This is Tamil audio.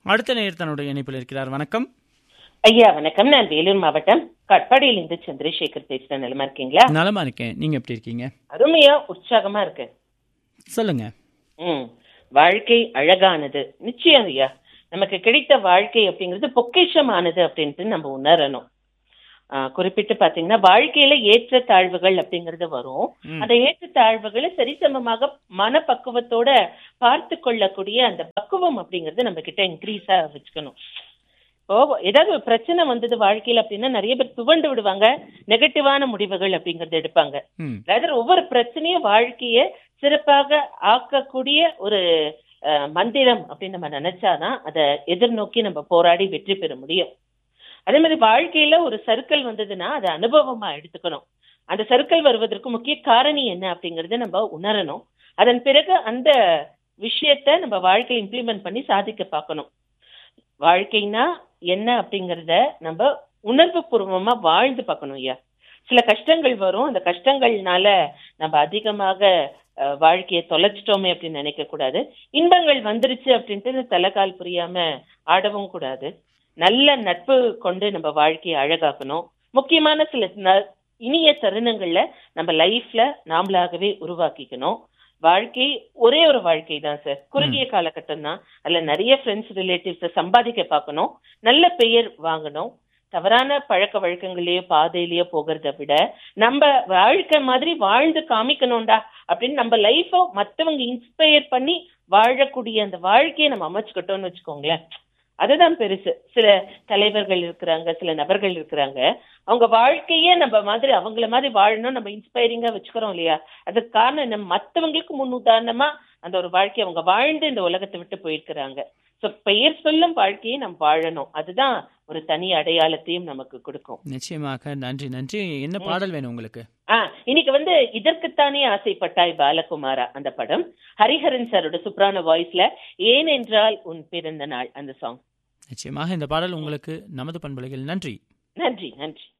அடுத்த நேயர் தன்னுடைய இணைப்பில் இருக்கிறார் வணக்கம் ஐயா வணக்கம் நான் வேலூர் மாவட்டம் கட்பாடியிலிருந்து சந்திரசேகர் பேசுறேன் நிலமா இருக்கீங்களா நலமா இருக்கேன் நீங்க எப்படி இருக்கீங்க அருமையா உற்சாகமா இருக்கு சொல்லுங்க ம் வாழ்க்கை அழகானது நிச்சயம் ஐயா நமக்கு கிடைத்த வாழ்க்கை அப்படிங்கிறது பொக்கிஷமானது அப்படின்ட்டு நம்ம உணரணும் ஆ, குறிப்பிட்டு பாத்தீங்கன்னா வாழ்க்கையில ஏற்ற தாழ்வுகள் அப்படிங்கிறது வரும் ம். அந்த ஏற்ற தாழ்வுகளை சரிசமமாக மனப்பக்குவத்தோட பார்த்து கொள்ளக்கூடிய அந்த பக்குவம் அப்படிங்கிறது நம்ம கிட்ட இன்க்ரீஸா வச்சுக்கணும் இப்போ ஏதாவது ஒரு பிரச்சனை வந்தது வாழ்க்கையில அப்படின்னா நிறைய பேர் துவண்டு விடுவாங்க நெகட்டிவான முடிவுகள் அப்படிங்கறத எடுப்பாங்க ம் அதாவது ஒவ்வொரு பிரச்சனையும் வாழ்க்கைய சிறப்பாக ஆக்கக்கூடிய ஒரு அஹ், மந்திரம் அப்படின்னு நம்ம நினைச்சாதான் அதை எதிர்நோக்கி நம்ம போராடி வெற்றி பெற முடியும் அதே மாதிரி வாழ்க்கையில ஒரு சர்க்கிள் வந்ததுன்னா அதை அனுபவமா எடுத்துக்கணும் அந்த சர்க்கிள் வருவதற்கு முக்கிய காரணி என்ன அப்படிங்கறத நம்ம உணரணும் அதன் பிறகு அந்த விஷயத்த நம்ம வாழ்க்கையை இம்ப்ளிமெண்ட் பண்ணி சாதிக்க பார்க்கணும் வாழ்க்கைனா என்ன அப்படிங்கறத நம்ம உணர்வு பூர்வமா வாழ்ந்து பார்க்கணும் ஐயா சில கஷ்டங்கள் வரும் அந்த கஷ்டங்கள்னால நம்ம அதிகமாக அஹ், வாழ்க்கையை தொலைச்சிட்டோமே அப்படின்னு நினைக்க கூடாது இன்பங்கள் வந்துருச்சு அப்படின்ட்டு தலைக்கால் புரியாம ஆடவும் கூடாது நல்ல நட்பு கொண்டு நம்ம வாழ்க்கையை அழகாக்கணும் முக்கியமான சில ந- இனிய தருணங்கள்ல நம்ம லைஃப்ல நாமளாகவே உருவாக்கிக்கணும் வாழ்க்கை ஒரே ஒரு வாழ்க்கை தான் சார் குறுகிய காலகட்டம் தான் அதுல நிறைய ஃப்ரெண்ட்ஸ் ரிலேட்டிவ்ஸை சம்பாதிக்க பார்க்கணும் நல்ல பெயர் வாங்கணும் தவறான பழக்க வழக்கங்களையோ பாதையிலயோ போகிறத விட நம்ம வாழ்க்கை மாதிரி வாழ்ந்து காமிக்கணும்டா அப்படின்னு நம்ம லைஃப மத்தவங்க இன்ஸ்பயர் பண்ணி வாழக்கூடிய அந்த வாழ்க்கையை நம்ம அமைச்சுக்கிட்டோம்னு வச்சுக்கோங்களேன் அதுதான் பெருசு சில தலைவர்கள் இருக்கிறாங்க சில நபர்கள் இருக்கிறாங்க அவங்க வாழ்க்கையே நம்ம மாதிரி அவங்கள மாதிரி வாழணும் நம்ம இன்ஸ்பைரிங்கா வச்சுக்கிறோம் இல்லையா அதுக்கு காரணம் என்ன மத்தவங்களுக்கு முன் உதாரணமா அந்த ஒரு வாழ்க்கையை அவங்க வாழ்ந்து இந்த உலகத்தை விட்டு போயிருக்கிறாங்க சோ பெயர் சொல்லும் வாழ்க்கையை நம்ம வாழணும் அதுதான் ஒரு தனி அடையாளத்தையும் நமக்கு கொடுக்கும் நிச்சயமாக நன்றி நன்றி என்ன பாடல் வேணும் உங்களுக்கு ஆ இன்னைக்கு வந்து இதற்குத்தானே ஆசைப்பட்டாய் பாலகுமாரா அந்த படம் ஹரிஹரன் சாரோட சூப்பரான வாய்ஸ்ல ஏனென்றால் உன் பிறந்த நாள் அந்த சாங் நிச்சயமாக இந்த பாடல் உங்களுக்கு நமது பண்பலைகள் நன்றி நன்றி நன்றி